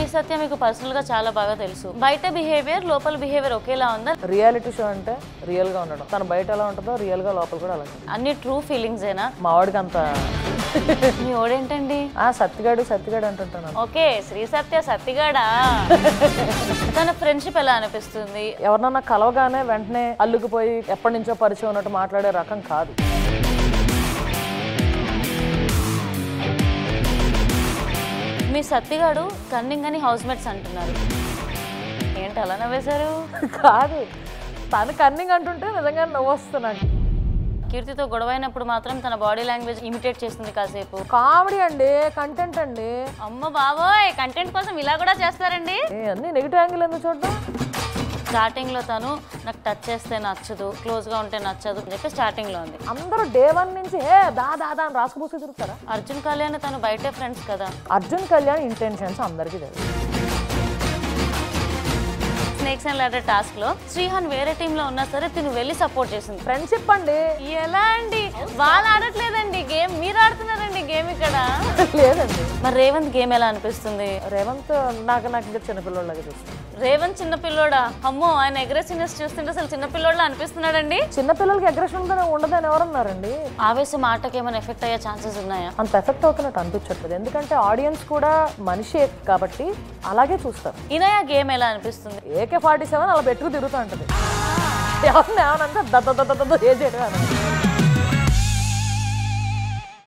సత్య మీకు పర్సనల్ గా చాలా బాగా తెలుసు బయట బిహేవియర్ లోపల బిహేవియర్ ఒకేలా ఉందా రియాలిటీ షో అంటే రియల్ గా ఉండడం తను బయట ఎలా ఉంటుందో రియల్ గా లోపల కూడా అలాగే అన్ని ట్రూ ఫీలింగ్స్ ఏనా మా వాడికి అంత మీ ఓడేంటండి ఆ సత్తిగాడు సత్తిగాడు అంటుంటాను ఓకే శ్రీ సత్య సత్తిగాడా తన ఫ్రెండ్షిప్ ఎలా అనిపిస్తుంది ఎవరినన్నా కలవగానే వెంటనే అల్లుకుపోయి ఎప్పటి నుంచో పరిచయం ఉన్నట్టు మాట్లాడే రకం కాదు మీ సత్తిగాడు కన్నింగ్ అని హౌస్ మేట్స్ అంటున్నారు ఏంటి అలా నవ్వేశారు కాదు తను కన్నింగ్ అంటుంటే నిజంగా నవ్వు వస్తున్నాను కీర్తితో గొడవైనప్పుడు మాత్రం తన బాడీ లాంగ్వేజ్ ఇమిటేట్ చేస్తుంది కాసేపు కామెడీ అండి కంటెంట్ అండి అమ్మ బాబోయ్ కంటెంట్ కోసం ఇలా కూడా చేస్తారండి ఏ, అన్ని నెగిటివ్ యాంగిల్ ఎందుకు చూడడం స్టార్టింగ్ లో తను నాకు టచ్ చేస్తే నచ్చదు క్లోజ్ గా ఉంటే నచ్చదు అని చెప్పి స్టార్టింగ్ లో ఉంది అందరూ డే వన్ నుంచి ఏ దా దా దా అని రాసుకుపోసి తిరుగుతారా అర్జున్ కళ్యాణ్ తను బయటే ఫ్రెండ్స్ కదా అర్జున్ కళ్యాణ్ ఇంటెన్షన్స్ అందరికీ తెలుసు స్నేక్స్ అండ్ లాడర్ టాస్క్ లో శ్రీహాన్ వేరే టీమ్ లో ఉన్నా సరే తిను వెళ్ళి సపోర్ట్ చేసింది ఫ్రెండ్షిప్ అండి ఎలా అండి వాళ్ళు ఆడట్లేదండి గేమ్ మీరు ఆడుతున్నారండి గేమ్ ఇక్కడ లేదండి మరి రేవంత్ గేమ్ ఎలా అనిపిస్తుంది రేవంత్ నాకు నాకు ఇంకా చిన్నపిల్లలాగా చూస్తాను రేవంత్ చిన్న పిల్లోడా అమ్మో ఆయన అగ్రెసివ్నెస్ చూస్తుంటే అసలు చిన్న పిల్లోడ్లా అనిపిస్తున్నాడండి చిన్నపిల్లలకి అగ్రెషన్ ఉందని ఉండదని ఎవరన్నారండి ఆవేశం ఆటకి ఏమైనా ఎఫెక్ట్ అయ్యే ఛాన్సెస్ ఉన్నాయా అంత ఎఫెక్ట్ అవుతున్నట్టు అనిపించట్లేదు ఎందుకంటే ఆడియన్స్ కూడా మనిషే కాబట్టి అలాగే చూస్తారు ఇనయ గేమ్ ఎలా అనిపిస్తుంది ఏకే ఫార్టీ సెవెన్ అలా పెట్టుకు తిరుగుతూ ఉంటుంది ఎవరిని ఏమనంటే దద్ద దద్ద దద్ద ఏ చేయడం అని.